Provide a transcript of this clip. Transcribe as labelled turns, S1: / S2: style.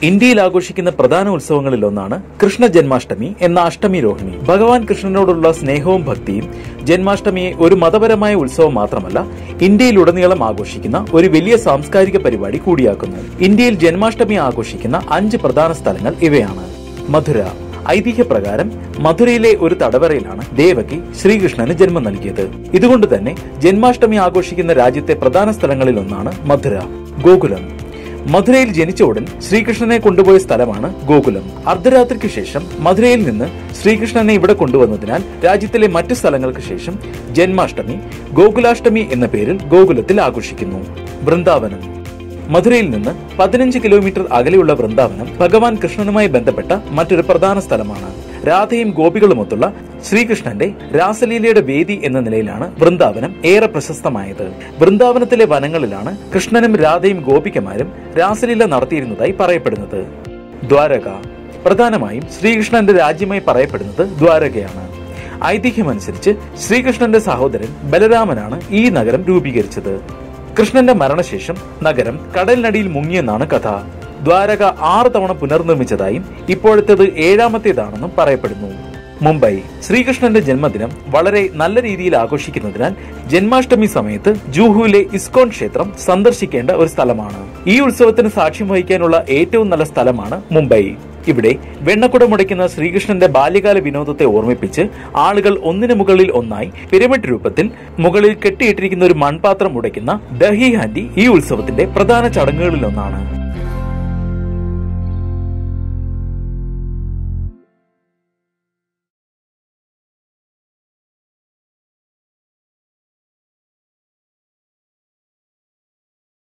S1: ഇന്ത്യയിൽ ആഘോഷിക്കുന്ന പ്രധാന ഉത്സവങ്ങളിൽ ഒന്നാണ് കൃഷ്ണ ജന്മാഷ്ടമി എന്ന അഷ്ടമി രോഹിണി ഭഗവാൻ കൃഷ്ണനോടുള്ള സ്നേഹവും ഭക്തിയും ജന്മാഷ്ടമിയെ ഒരു മതപരമായ ഉത്സവം മാത്രമല്ല ഇന്ത്യയിലുടനീളം ആഘോഷിക്കുന്ന ഒരു വലിയ സാംസ്കാരിക പരിപാടി കൂടിയാക്കുന്നു ഇന്ത്യയിൽ ജന്മാഷ്ടമി ആഘോഷിക്കുന്ന അഞ്ച് പ്രധാന സ്ഥലങ്ങൾ ഇവയാണ് മധുര ഐതിഹ്യപ്രകാരം മധുരയിലെ ഒരു തടവറയിലാണ് ദേവകി ശ്രീകൃഷ്ണന് ജന്മം നൽകിയത് ഇതുകൊണ്ട് തന്നെ ജന്മാഷ്ടമി ആഘോഷിക്കുന്ന രാജ്യത്തെ പ്രധാന സ്ഥലങ്ങളിൽ ഒന്നാണ് മധുര ഗോകുലം മധുരയിൽ ജനിച്ച ഉടൻ ശ്രീകൃഷ്ണനെ കൊണ്ടുപോയ സ്ഥലമാണ് ഗോകുലം അർദ്ധരാത്രിക്ക് ശേഷം മധുരയിൽ നിന്ന് ശ്രീകൃഷ്ണനെ ഇവിടെ കൊണ്ടുവന്നതിനാൽ രാജ്യത്തിലെ മറ്റു സ്ഥലങ്ങൾക്ക് ശേഷം ജന്മാഷ്ടമി ഗോകുലാഷ്ടമി എന്ന പേരിൽ ഗോകുലത്തിൽ ആഘോഷിക്കുന്നു വൃന്ദാവനം മധുരയിൽ നിന്ന് പതിനഞ്ച് കിലോമീറ്റർ അകലെയുള്ള വൃന്ദാവനം ഭഗവാൻ കൃഷ്ണനുമായി ബന്ധപ്പെട്ട മറ്റൊരു പ്രധാന സ്ഥലമാണ് രാധയും ഗോപികളുമൊത്തുള്ള ശ്രീകൃഷ്ണന്റെ രാസലീലയുടെ വേദി എന്ന നിലയിലാണ് വൃന്ദാവനം ഏറെ പ്രശസ്തമായത് വൃന്ദാവനത്തിലെ വനങ്ങളിലാണ് കൃഷ്ണനും രാധയും ഗോപികമാരും രാസലീല നടത്തിയിരുന്നതായി പറയപ്പെടുന്നത് ദ്വാരക പ്രധാനമായും ശ്രീകൃഷ്ണന്റെ രാജ്യമായി പറയപ്പെടുന്നത് ദ്വാരകയാണ് ഐതിഹ്യമനുസരിച്ച് ശ്രീകൃഷ്ണന്റെ സഹോദരൻ ബലരാമനാണ് ഈ നഗരം രൂപീകരിച്ചത് കൃഷ്ണന്റെ മരണശേഷം നഗരം കടലിനടിയിൽ മുങ്ങിയെന്നാണ് കഥ ദ്വാരക ആറ് തവണ പുനർനിർമ്മിച്ചതായും ഇപ്പോഴത്തേത് ഏഴാമത്തേതാണെന്നും പറയപ്പെടുന്നു മുംബൈ ശ്രീകൃഷ്ണന്റെ ജന്മദിനം വളരെ നല്ല രീതിയിൽ ആഘോഷിക്കുന്നതിനാൽ ജന്മാഷ്ടമി സമയത്ത് ജൂഹുവിലെ ഇസ്കോൺ ക്ഷേത്രം സന്ദർശിക്കേണ്ട ഒരു സ്ഥലമാണ് ഈ ഉത്സവത്തിന് സാക്ഷ്യം വഹിക്കാനുള്ള ഏറ്റവും നല്ല സ്ഥലമാണ് മുംബൈ ഇവിടെ വെണ്ണക്കുടമുടയ്ക്കുന്ന ശ്രീകൃഷ്ണന്റെ ബാല്യകാല വിനോദത്തെ ഓർമ്മിപ്പിച്ച് ആളുകൾ ഒന്നിനു മുകളിൽ ഒന്നായി പിരമിഡ് രൂപത്തിൽ മുകളിൽ കെട്ടിയിട്ടിരിക്കുന്ന ഒരു മൺപാത്രം ഉടയ്ക്കുന്ന ദഹി ഹാൻഡി ഈ ഉത്സവത്തിന്റെ പ്രധാന ചടങ്ങുകളിൽ ഒന്നാണ്